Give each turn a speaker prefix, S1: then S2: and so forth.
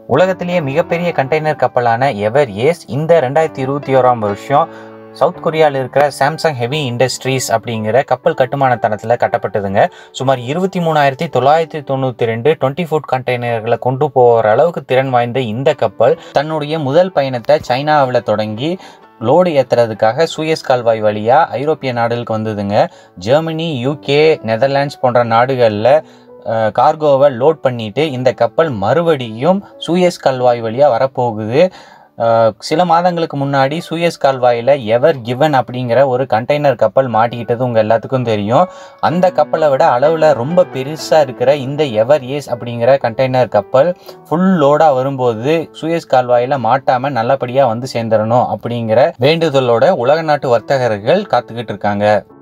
S1: உலகத்திலேயே மிகப்பெரிய கண்டெய்னர் கப்பலான எவர் ஏஸ் இந்த ரெண்டாயிரத்தி இருபத்தி ஓராம் வருஷம் சவுத் கொரியாவில் இருக்கிற சாம்சங் ஹெவி இண்டஸ்ட்ரீஸ் அப்படிங்கிற கப்பல் கட்டுமான தளத்தில் கட்டப்பட்டதுங்க சுமார் இருபத்தி மூணாயிரத்தி தொள்ளாயிரத்தி தொண்ணூற்றி ரெண்டு டுவெண்ட்டி ஃபுட் கண்டெய்னர்களை கொண்டு போகிற அளவுக்கு திறன் வாய்ந்த இந்த கப்பல் தன்னுடைய முதல் பயணத்தை சைனாவில் தொடங்கி லோடு ஏற்றுறதுக்காக சூயஸ் கால்வாய் வழியாக ஐரோப்பிய நாடுகளுக்கு வந்ததுங்க ஜெர்மனி யூகே நெதர்லாண்ட்ஸ் போன்ற நாடுகளில் கார்கோவை லோட் பண்ணிட்டு இந்த கப்பல் மறுபடியும் சூயஸ் கால்வாய் வழியாக வரப்போகுது அஹ், சில மாதங்களுக்கு முன்னாடி சூயஸ் கால்வாயில் எவர் கிவன் அப்படிங்கிற ஒரு கண்டெய்னர் கப்பல் மாட்டிக்கிட்டது உங்கள் எல்லாத்துக்கும் தெரியும் அந்த கப்பலை விட அளவில் ரொம்ப பெருசாக இருக்கிற இந்த எவர் ஏஸ் அப்படிங்கிற கண்டெய்னர் கப்பல் ஃபுல் லோடாக வரும்போது சூயஸ் கால்வாயில் மாட்டாமல் நல்லபடியாக வந்து சேர்ந்துடணும் அப்படிங்கிற வேண்டுதலோட உலக நாட்டு வர்த்தகர்கள் காத்துக்கிட்டு இருக்காங்க